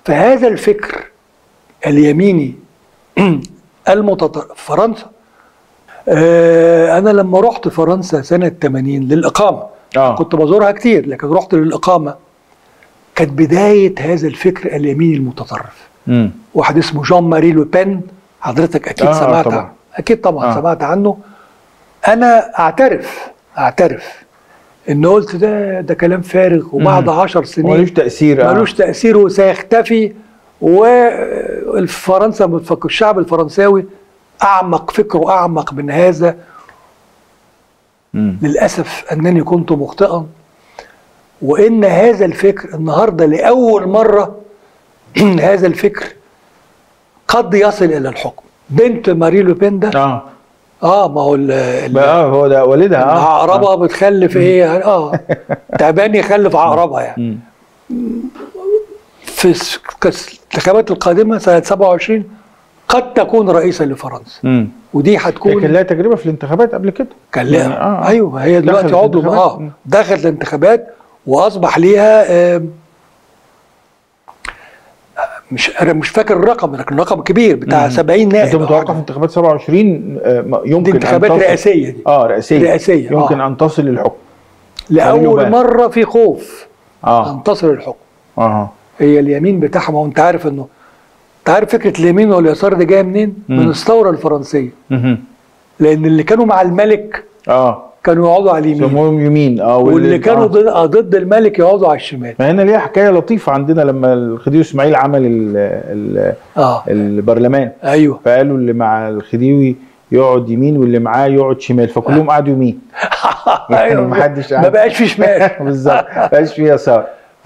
فهذا الفكر اليميني المتطرف فرنسا آه، انا لما رحت فرنسا سنه 80 للاقامه آه. كنت بزورها كتير لكن رحت للاقامه كانت بدايه هذا الفكر اليميني المتطرف امم واحد اسمه جان ماري لو بين حضرتك اكيد آه، سمعت طبعاً. عنه اكيد طبعا آه. آه. سمعت عنه انا اعترف اعترف ان قلت ده ده كلام فارغ وبعد مم. عشر سنين ملوش تاثير آه. ملوش تأثير وسيختفي وفرنسا بتفكر الشعب الفرنساوي أعمق فكره أعمق من هذا مم. للأسف أنني كنت مخطئا وإن هذا الفكر النهاردة لأول مرة هذا الفكر قد يصل إلى الحكم بنت ماري لو بين ده اه اه ما هو ال- ال- بقى آه هو ده والدها اه عقربة بتخلف ايه اه تعبان يخلف عقربة يعني مم. في الس- الانتخابات القادمة سنة 27 قد تكون رئيسا لفرنسا مم. ودي هي كان هتكون لها تجربه في الانتخابات قبل كده كان لها يعني آه. ايوه هي دلوقتي دخلت عضو الانتخابات. اه مم. دخلت الانتخابات واصبح ليها آم، مش انا مش فاكر الرقم لكن الرقم كبير بتاع مم. 70 نائب انت أو متوقع حاجة. في انتخابات 27 آه، ما- يمكن دي أن انتخابات تصل- رئاسيه دي اه رئاسيه رئاسية، يمكن آه. ان تصل للحكم لاول يبان. مره في خوف اه تنتصر الحكم اه هي اليمين بتاعها ما هو انت عارف انه انت عارف فكره اليمين واليسار دي جايه منين؟ مم. من الثوره الفرنسيه مهم. لان اللي كانوا مع الملك اه كانوا يقعدوا على اليمين سموهم يمين اه واللي كانوا آه. ضد, آه ضد الملك يقعدوا على الشمال ما هنا ليها حكايه لطيفه عندنا لما الخديوي اسماعيل عمل ال ال اه البرلمان ايوه فقالوا اللي مع الخديوي يقعد يمين واللي معاه يقعد شمال فكلهم قعدوا يمين يعني أيوة. ما حدش ما قعد بقاش في شمال بالظبط ما بقاش فيه يسار